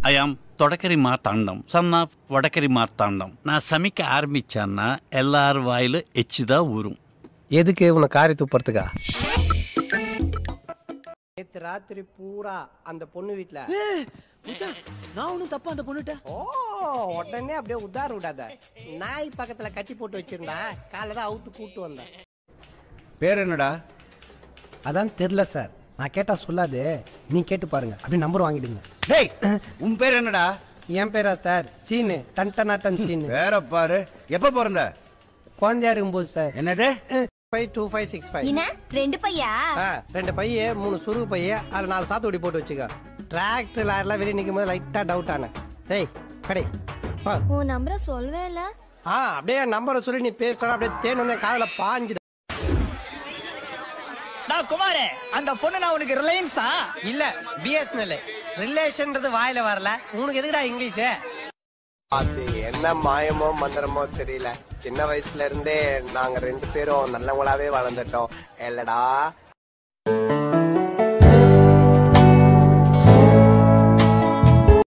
I am Thodakkari Marthandam son of Vadakkari Marthandam நான் சமைக்க ஆரம்பிச்சேன்னா எல்லார் வாயில எச்சு தான் ஊறும் எதுக்கு உன்னை காரி துப்புறதுக்கா நேத்து ராத்திரி பூரா அந்த பொண்ணு வீட்ல மச்சான், நான் ஒன்றும் தப்பா அந்த பொண்ணுட்ட ஓ உடனே அப்படியே உதார விடாத நாய் பக்கத்துல கட்டி போட்டு வச்சிருந்தா காலைல தான் அவுத்து கூட்டு வந்தேன் பேர் என்னடா அதான் தெரியல சார் நான் கேட்டா சொல்லாது நீ கேட்டு பாருங்க அப்படி நம்பர் வாங்கிடுங்க டேய் உன் பேர் என்னடா என் பேரா சார் சீனு டன் டனாட்டன் சீனு பேரை பாரு எப்ப பிறந்த குழந்தையா இருக்கும்போது சார் என்னது five two five six five என்ன ரெண்டு பையா ரெண்டு பைய மூணு சுருகு பைய அதில் நாலு சாத்துக்குடி போட்டு வச்சுக்க டிராக்டர் லாரிலாம் வெளியே நிற்கும் போது லைட்டாக டவுட் ஆனேன் டேய் கடை வா உன் நம்பரை சொல்லவே இல்ல ஆ அப்படியே நம்பரை சொல்லி நீ பேசுற அப்படியே தேன் வந்து காதுல பாஞ்சு நான் குமாரே அந்த பொண்ணு நான் உனக்கு ரிலையன்ஸா இல்ல பிஎஸ்என்எல் ரிலேஷன்ன்றது வாயில வரல உனக்கு எதுக்குடா இங்கிலீஷ் அது என்ன மாயமோ மந்திரமோ தெரியல சின்ன வயசுல இருந்தே நாங்க ரெண்டு பேரும் நல்லவங்களாவே வளர்ந்துட்டோம் இல்லடா